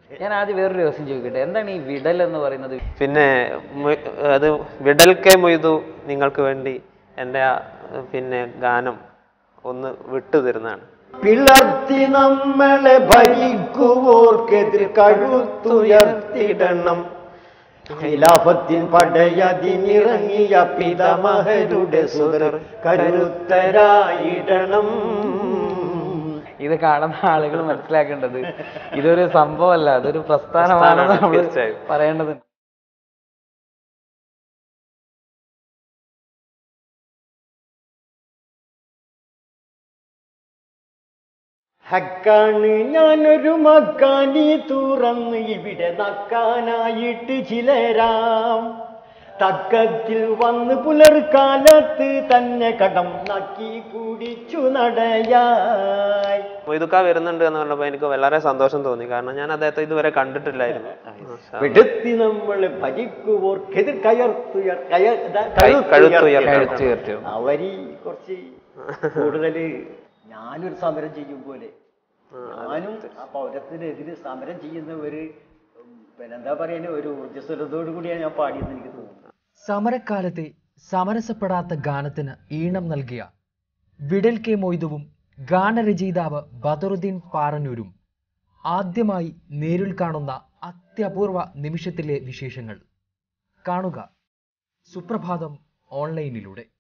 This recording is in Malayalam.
ഞാൻ ആദ്യം വേറൊരു ദിവസം ചോദിക്കട്ടെ എന്താണ് ഈ വിടൽ എന്ന് പറയുന്നത് പിന്നെ മൊയ്- അത് വിടൽ കെ മൊയ്തു നിങ്ങൾക്ക് വേണ്ടി എൻ്റെ ആ പിന്നെ ഗാനം ഒന്ന് വിട്ടു തരുന്നതാണ് പിളർത്തി നമ്മളെ ഭരിക്കുവോർക്കെതിർ കഴുത്തുയർത്തിടണം ഖിലാഫത്തിൻ പടയതിനിറങ്ങിയ പിതാമഹരുടെ സുതർ കരുത്തരായിടണം ഇത് കാണുന്ന ആളുകൾ മനസ്സിലാക്കേണ്ടത് ഇതൊരു സംഭവമല്ല അതൊരു പ്രസ്ഥാനമാണെന്ന് പ്രസ്ഥാനമാണ്, നമ്മൾ തീർച്ചയായും. പറയേണ്ടത് ഹക്കാണ് ഞാനൊരു മക്കാനി തുറന്ന് ഇവിടെ നക്കാനായിട്ട് ചിലരാം തക്കത്തിൽ വന്ന് പുലർക്കാലത്ത് തന്നെ കടം നക്കി കുടിച്ചു നടയായി മൊയ്തുക്ക വരുന്നുണ്ട് എന്ന് പറഞ്ഞപ്പോൾ എനിക്ക് വളരെ സന്തോഷം തോന്നി കാരണം ഞാൻ അദ്ദേഹത്തെ ഇതുവരെ കണ്ടിട്ടില്ലായിരുന്നു മാഷാ. വിടുത്തി നമ്മൾ ഭരിക്കുവോർക്കെതിർ കയർത്തുയർ കയർ ഇതാ, കഴുത്തുയർത്തണം. കഴുത്തുയർത്തണം. കഴുത്തുയർത്തണം. ആ വരി കുറച്ച് കൂടുതല് ഞാനൊരു സമരം ചെയ്യും പോലെ ഞാനും ആ പൗരത്തിനെതിരെ സമരം ചെയ്യുന്ന ഒരു ഉം, പിന്നെന്താ പറയുക ഒരു ഊർജ്ജസ്വലതയോടു കൂടിയാണ് ഞാൻ പാടിയെന്ന് എനിക്ക് തോന്നുന്നു സമരക്കാലത്തെ സമരസപ്പെടാത്ത ഗാനത്തിന് ഈണം നൽകിയ വിടൽ കെ മൊയ്തുവും ഗാനരചയിതാവ് ബദറുദ്ദീൻ പാറന്നൂരും ആദ്യമായി നേരിൽ കാണുന്ന അത്യപൂർവ നിമിഷത്തിലെ വിശേഷങ്ങൾ കാണുക സുപ്രഭാതം ഓൺലൈനിലൂടെ